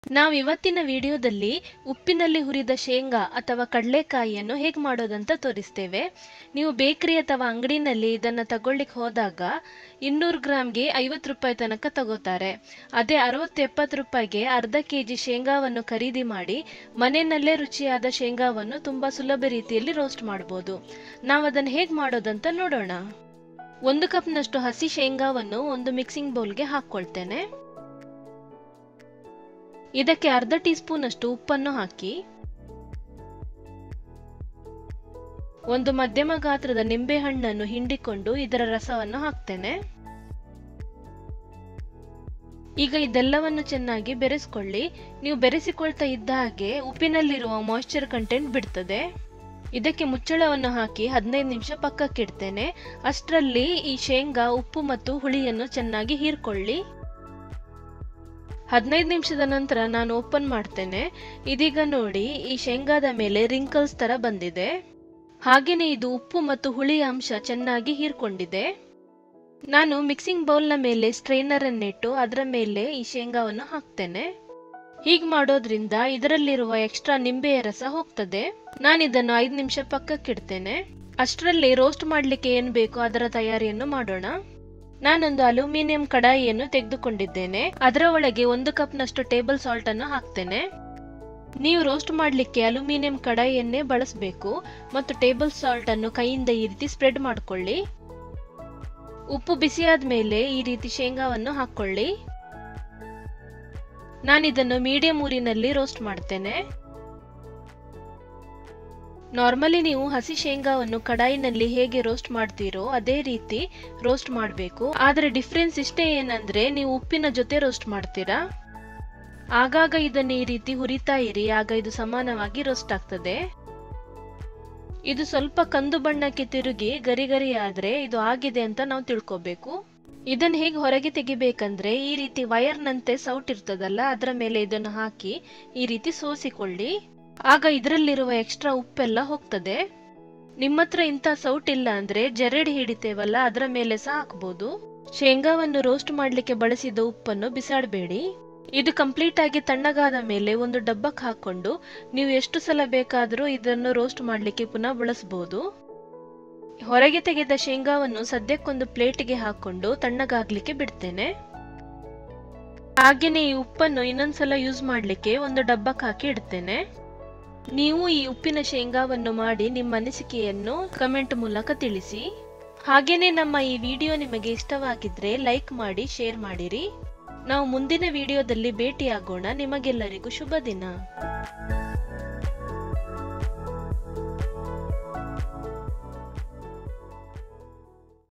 ನಾವು ಇವತ್ತಿನ ವಿಡಿಯೋದಲ್ಲಿ ಉಪ್ಪಿನಲ್ಲಿ ಹುರಿದ ಶೇಂಗಾ ಅಥವಾ ಕಡಲೆಕಾಯಿಯನ್ನು ಹೇಗೆ ಮಾಡೋದಂತ ತೋರಿಸ್ತೇವೆ ನೀವು ಬೇಕರಿ ಅಥವಾ ಅಂಗಡಿನಲ್ಲಿ ಇದನ್ನು ತಗೊಳ್ಳಿಕ್ಕೆ ಹೋದಾಗ ಇನ್ನೂರು ಗ್ರಾಮ್ಗೆ ಐವತ್ತು ರೂಪಾಯಿ ತನಕ ತಗೋತಾರೆ ಅದೇ ಅರವತ್ತು ಎಪ್ಪತ್ತು ರೂಪಾಯಿಗೆ ಅರ್ಧ ಕೆ ಜಿ ಶೇಂಗಾವನ್ನು ಖರೀದಿ ಮಾಡಿ ಮನೆಯಲ್ಲೇ ರುಚಿಯಾದ ಶೇಂಗಾವನ್ನು ತುಂಬ ಸುಲಭ ರೀತಿಯಲ್ಲಿ ರೋಸ್ಟ್ ಮಾಡ್ಬೋದು ನಾವು ಅದನ್ನು ಹೇಗೆ ಮಾಡೋದಂತ ನೋಡೋಣ ಒಂದು ಕಪ್ನಷ್ಟು ಹಸಿ ಶೇಂಗಾವನ್ನು ಒಂದು ಮಿಕ್ಸಿಂಗ್ ಬೌಲ್ಗೆ ಹಾಕ್ಕೊಳ್ತೇನೆ ಇದಕ್ಕೆ ಅರ್ಧ ಟೀ ಸ್ಪೂನ್ ಅಷ್ಟು ಉಪ್ಪನ್ನು ಹಾಕಿ ಒಂದು ಮಧ್ಯಮ ಗಾತ್ರದ ನಿಂಬೆ ಹಣ್ಣನ್ನು ಹಿಂಡಿಕೊಂಡು ಇದರ ರಸವನ್ನು ಹಾಕ್ತೇನೆ ಈಗ ಇದೆಲ್ಲವನ್ನು ಚೆನ್ನಾಗಿ ಬೆರೆಸ್ಕೊಳ್ಳಿ ನೀವು ಬೆರೆಸಿಕೊಳ್ತಾ ಇದ್ದ ಹಾಗೆ ಉಪ್ಪಿನಲ್ಲಿರುವ ಮಾಯಿಶ್ಚರ್ ಕಂಟೆಂಟ್ ಬಿಡ್ತದೆ ಇದಕ್ಕೆ ಮುಚ್ಚಳವನ್ನು ಹಾಕಿ ಹದಿನೈದು ನಿಮಿಷ ಪಕ್ಕಕ್ಕಿಡ್ತೇನೆ ಅಷ್ಟರಲ್ಲಿ ಈ ಶೇಂಗಾ ಉಪ್ಪು ಮತ್ತು ಹುಳಿಯನ್ನು ಚೆನ್ನಾಗಿ ಹೀರ್ಕೊಳ್ಳಿ ಹದಿನೈದು ನಿಮಿಷದ ನಂತರ ನಾನು ಓಪನ್ ಮಾಡ್ತೇನೆ ಇದೀಗ ನೋಡಿ ಈ ಶೇಂಗಾದ ಮೇಲೆ ರಿಂಕಲ್ಸ್ ತರ ಬಂದಿದೆ ಹಾಗೇನೆ ಇದು ಉಪ್ಪು ಮತ್ತು ಹುಳಿ ಅಂಶ ಚೆನ್ನಾಗಿ ಹೀರ್ಕೊಂಡಿದೆ ನಾನು ಮಿಕ್ಸಿಂಗ್ ಬೌಲ್ನ ಮೇಲೆ ಸ್ಟ್ರೈನರ್ ಅನ್ನಿಟ್ಟು ಅದರ ಮೇಲೆ ಈ ಶೇಂಗಾವನ್ನು ಹಾಕ್ತೇನೆ ಹೀಗೆ ಮಾಡೋದ್ರಿಂದ ಇದರಲ್ಲಿರುವ ಎಕ್ಸ್ಟ್ರಾ ನಿಂಬೆಯ ರಸ ಹೋಗ್ತದೆ ನಾನು ಇದನ್ನು ಐದು ನಿಮಿಷ ಪಕ್ಕಕ್ಕಿಡ್ತೇನೆ ಅಷ್ಟರಲ್ಲಿ ರೋಸ್ಟ್ ಮಾಡಲಿಕ್ಕೆ ಏನು ಬೇಕೋ ಅದರ ತಯಾರಿಯನ್ನು ಮಾಡೋಣ ನಾನೊಂದು ಅಲ್ಯೂಮಿನಿಯಂ ಕಡಾಯಿಯನ್ನು ತೆಗೆದುಕೊಂಡಿದ್ದೇನೆ ಅದರ ಒಳಗೆ ಒಂದು ಕಪ್ನಷ್ಟು ಟೇಬಲ್ ಸಾಲ್ಟ್ ಅನ್ನು ಹಾಕ್ತೇನೆ ನೀವು ರೋಸ್ಟ್ ಮಾಡಲಿಕ್ಕೆ ಅಲ್ಯೂಮಿನಿಯಂ ಕಡಾಯಿಯನ್ನೇ ಬಳಸಬೇಕು ಮತ್ತು ಟೇಬಲ್ ಸಾಲ್ಟ್ ಅನ್ನು ಕೈಯಿಂದ ಈ ರೀತಿ ಸ್ಪ್ರೆಡ್ ಮಾಡ್ಕೊಳ್ಳಿ ಉಪ್ಪು ಬಿಸಿಯಾದ ಮೇಲೆ ಈ ರೀತಿ ಶೇಂಗಾವನ್ನು ಹಾಕ್ಕೊಳ್ಳಿ ನಾನಿದನ್ನು ಮೀಡಿಯಂ ಊರಿನಲ್ಲಿ ರೋಸ್ಟ್ ಮಾಡ್ತೇನೆ ನಾರ್ಮಲಿ ನೀವು ಹಸಿ ಶೇಂಗಾವನ್ನು ಕಡಾಯಿನಲ್ಲಿ ಹೇಗೆ ರೋಸ್ಟ್ ಮಾಡ್ತೀರೋ ಅದೇ ರೀತಿ ರೋಸ್ಟ್ ಮಾಡಬೇಕು ಆದರೆ ಡಿಫ್ರೆನ್ಸ್ ಇಷ್ಟೇ ಏನಂದ್ರೆ ನೀವು ಉಪ್ಪಿನ ಜೊತೆ ರೋಸ್ಟ್ ಮಾಡ್ತೀರಾ ಆಗಾಗ ಇದನ್ನು ಈ ರೀತಿ ಹುರಿತಾ ಇರಿ ಆಗ ಇದು ಸಮಾನವಾಗಿ ರೋಸ್ಟ್ ಆಗ್ತದೆ ಇದು ಸ್ವಲ್ಪ ಕಂದು ಬಣ್ಣಕ್ಕೆ ತಿರುಗಿ ಗರಿ ಗರಿ ಆದ್ರೆ ಇದು ಆಗಿದೆ ಅಂತ ನಾವು ತಿಳ್ಕೊಬೇಕು ಇದನ್ನ ಹೇಗೆ ಹೊರಗೆ ತೆಗಿಬೇಕಂದ್ರೆ ಈ ರೀತಿ ವಯರ್ನಂತೆ ಸೌಟ್ ಇರ್ತದಲ್ಲ ಅದರ ಮೇಲೆ ಇದನ್ನು ಹಾಕಿ ಈ ರೀತಿ ಸೋಸಿಕೊಳ್ಳಿ ಆಗ ಇದರಲ್ಲಿರುವ ಎಕ್ಸ್ಟ್ರಾ ಉಪ್ಪೆಲ್ಲ ಹೋಗ್ತದೆ ನಿಮ್ಮ ಹತ್ರ ಇಂಥ ಸೌಟ್ ಇಲ್ಲ ಅಂದ್ರೆ ಜರಡಿ ಹಿಡಿತೇವಲ್ಲ ಅದರ ಮೇಲೆ ಸಹ ಹಾಕ್ಬೋದು ಶೇಂಗಾವನ್ನು ರೋಸ್ಟ್ ಮಾಡ್ಲಿಕ್ಕೆ ಬಳಸಿದ ಉಪ್ಪನ್ನು ಬಿಸಾಡಬೇಡಿ ಇದು ಕಂಪ್ಲೀಟ್ ಆಗಿ ತಣ್ಣಗಾದ ಮೇಲೆ ಒಂದು ಡಬ್ಬಕ್ಕೆ ಹಾಕೊಂಡು ನೀವು ಎಷ್ಟು ಸಲ ಬೇಕಾದರೂ ಇದನ್ನು ರೋಸ್ಟ್ ಮಾಡಲಿಕ್ಕೆ ಪುನಃ ಬಳಸಬಹುದು ಹೊರಗೆ ತೆಗೆದ ಶೇಂಗಾವನ್ನು ಸದ್ಯಕ್ಕೊಂದು ಪ್ಲೇಟ್ಗೆ ಹಾಕೊಂಡು ತಣ್ಣಗಾಗ್ಲಿಕ್ಕೆ ಬಿಡ್ತೇನೆ ಹಾಗೇನೆ ಈ ಉಪ್ಪನ್ನು ಇನ್ನೊಂದ್ಸಲ ಯೂಸ್ ಮಾಡಲಿಕ್ಕೆ ಒಂದು ಡಬ್ಬಕ್ಕೆ ಹಾಕಿ ಇಡ್ತೇನೆ ನೀವು ಈ ಉಪ್ಪಿನ ಶೇಂಗಾವನ್ನು ಮಾಡಿ ನಿಮ್ಮ ಅನಿಸಿಕೆಯನ್ನು ಕಮೆಂಟ್ ಮೂಲಕ ತಿಳಿಸಿ ಹಾಗೇನೆ ನಮ್ಮ ಈ ವಿಡಿಯೋ ನಿಮಗೆ ಇಷ್ಟವಾಗಿದ್ರೆ ಲೈಕ್ ಮಾಡಿ ಶೇರ್ ಮಾಡಿರಿ ನಾವು ಮುಂದಿನ ವಿಡಿಯೋದಲ್ಲಿ ಭೇಟಿಯಾಗೋಣ ನಿಮಗೆಲ್ಲರಿಗೂ ಶುಭ ದಿನ